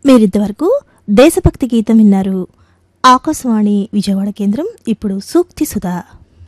మీరింతవరకు దేశభక్తి గీతం విన్నారు ఆకాశవాణి విజయవాడ కేంద్రం ఇప్పుడు సూక్తి సుధా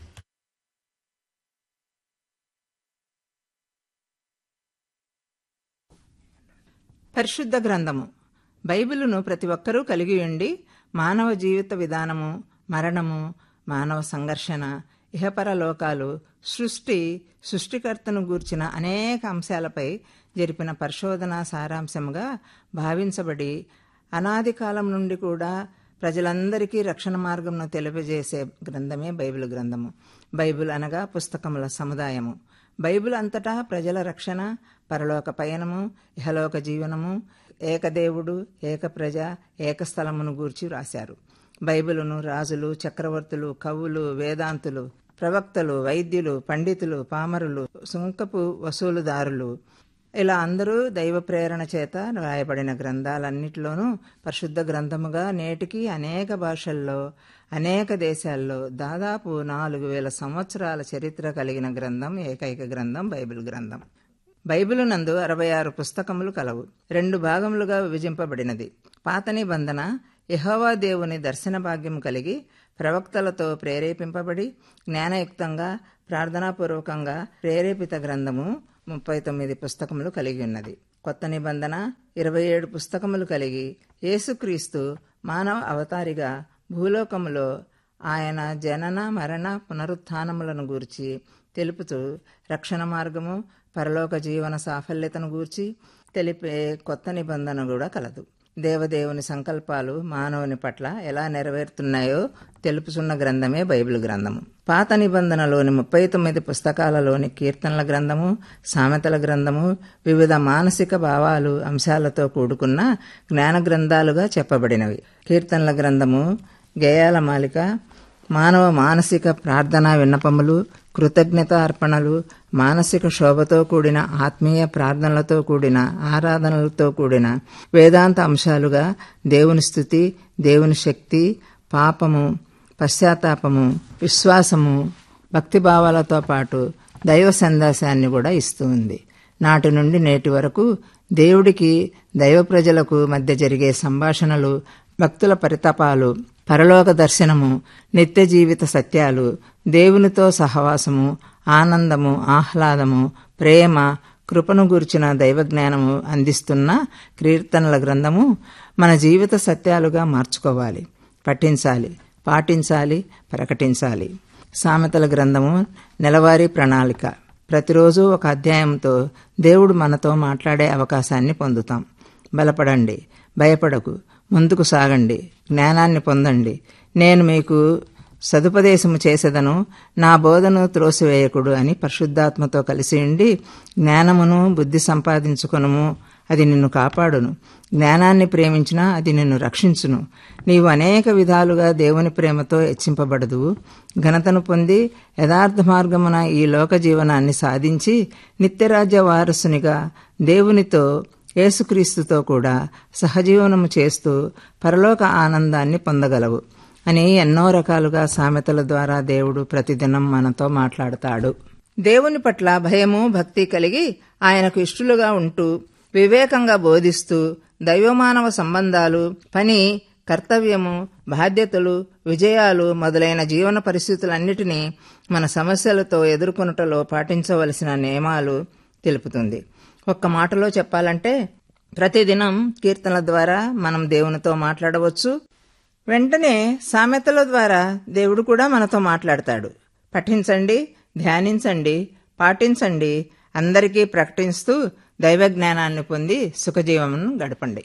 పరిశుద్ధ గ్రంథము బైబిలును ప్రతి ఒక్కరూ కలిగి ఉండి మానవ జీవిత విధానము మరణము మానవ సంఘర్షణ ఇహపర లోకాలు సృష్టి సృష్టికర్తను గూర్చిన అనేక అంశాలపై జరిపిన పరిశోధన సారాంశముగా భావించబడి అనాది కాలం నుండి కూడా ప్రజలందరికీ రక్షణ మార్గంను తెలియజేసే గ్రంథమే బైబిల్ గ్రంథము బైబిల్ అనగా పుస్తకముల సముదాయము బైబిల్ అంతటా ప్రజల రక్షణ పరలోక పయనము ఇహలోక జీవనము ఏకదేవుడు ఏక ప్రజ ఏకస్థలమును గూర్చి రాశారు బైబిలును రాజులు చక్రవర్తులు కవులు వేదాంతులు ప్రవక్తలు వైద్యులు పండితులు పామరులు సుంకపు వసూలుదారులు ఇలా అందరూ దైవ ప్రేరణ చేత రాయబడిన గ్రంథాలన్నిటిలోనూ పరిశుద్ధ గ్రంథముగా నేటికి అనేక భాషల్లో అనేక దేశాల్లో దాదాపు నాలుగు వేల సంవత్సరాల చరిత్ర కలిగిన గ్రంథం ఏకైక గ్రంథం బైబిల్ గ్రంథం బైబిలు నందు అరవై ఆరు పుస్తకములు కలవు రెండు భాగములుగా విభజింపబడినది పాత నిబంధన యహోవా దేవుని దర్శన భాగ్యం కలిగి ప్రవక్తలతో ప్రేరేపింపబడి జ్ఞానయుక్తంగా ప్రార్థనాపూర్వకంగా ప్రేరేపిత గ్రంథము ముప్పై తొమ్మిది పుస్తకములు కలిగి ఉన్నది కొత్త నిబంధన ఇరవై ఏడు పుస్తకములు కలిగి యేసుక్రీస్తు మానవ అవతారిగా భూలోకములో ఆయన జనన మరణ పునరుత్నములను గూర్చి తెలుపుతూ రక్షణ మార్గము పరలోక జీవన సాఫల్యతను గూర్చి తెలిపే కొత్త నిబంధన కూడా కలదు దేవదేవుని సంకల్పాలు మానవుని పట్ల ఎలా నెరవేరుతున్నాయో తెలుపుచున్న గ్రంథమే బైబిల్ గ్రంథము పాత నిబంధనలోని ముప్పై తొమ్మిది పుస్తకాలలోని కీర్తనల గ్రంథము సామెతల గ్రంథము వివిధ మానసిక భావాలు అంశాలతో కూడుకున్న జ్ఞాన గ్రంథాలుగా చెప్పబడినవి కీర్తనల గ్రంథము గేయాల మాలిక మానవ మానసిక ప్రార్థనా విన్నపములు కృతజ్ఞత అర్పణలు మానసిక శోభతో కూడిన ఆత్మీయ ప్రార్థనలతో కూడిన ఆరాధనలతో కూడిన వేదాంత అంశాలుగా దేవుని స్థుతి దేవుని శక్తి పాపము పశ్చాత్తాపము విశ్వాసము భక్తిభావాలతో పాటు దైవ సందేశాన్ని కూడా ఇస్తూ ఉంది నాటి నుండి నేటి వరకు దేవుడికి దైవ ప్రజలకు మధ్య జరిగే సంభాషణలు భక్తుల పరితపాలు పరలోక దర్శనము నిత్య జీవిత సత్యాలు దేవునితో సహవాసము ఆనందము ఆహ్లాదము ప్రేమ కృపను గుర్చిన దైవజ్ఞానము అందిస్తున్న కీర్తనల గ్రంథము మన జీవిత సత్యాలుగా మార్చుకోవాలి పఠించాలి పాటించాలి ప్రకటించాలి సామెతల గ్రంథము నెలవారీ ప్రణాళిక ప్రతిరోజు ఒక అధ్యాయంతో దేవుడు మనతో మాట్లాడే అవకాశాన్ని పొందుతాం బలపడండి భయపడకు ముందుకు సాగండి జ్ఞానాన్ని పొందండి నేను మీకు సదుపదేశము చేసేదను నా బోధను త్రోసివేయకుడు అని పరిశుద్ధాత్మతో కలిసి ఉండి జ్ఞానమును బుద్ధి సంపాదించుకొనుము అది నిన్ను కాపాడును జ్ఞానాన్ని ప్రేమించినా అది నిన్ను రక్షించును నీవు అనేక విధాలుగా దేవుని ప్రేమతో హెచ్చింపబడదు ఘనతను పొంది యథార్థ మార్గమున ఈ లోక జీవనాన్ని సాధించి నిత్యరాజ్య వారసునిగా దేవునితో యేసుక్రీస్తుతో కూడా సహజీవనము చేస్తూ పరలోక ఆనందాన్ని పొందగలవు అని ఎన్నో రకాలుగా సామెతల ద్వారా దేవుడు ప్రతిదినం మనతో మాట్లాడతాడు దేవుని పట్ల భయము భక్తి కలిగి ఆయనకు ఇష్టలుగా ఉంటూ వివేకంగా బోధిస్తూ దైవమానవ సంబంధాలు పని కర్తవ్యము బాధ్యతలు విజయాలు మొదలైన జీవన పరిస్థితులన్నిటినీ మన సమస్యలతో ఎదుర్కొనుటలో పాటించవలసిన నియమాలు తెలుపుతుంది ఒక్క మాటలో చెప్పాలంటే ప్రతిదినం కీర్తనల ద్వారా మనం దేవునితో మాట్లాడవచ్చు వెంటనే సామెతల ద్వారా దేవుడు కూడా మనతో మాట్లాడతాడు పఠించండి ధ్యానించండి పాటించండి అందరికీ ప్రకటిస్తూ దైవ జ్ఞానాన్ని పొంది సుఖజీవనం గడపండి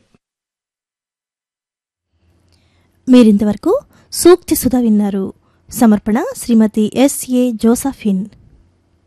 మీరింతవరకు సూక్తి సుధా విన్నారు సమర్పణ శ్రీమతి ఎస్ఏ జోసఫిన్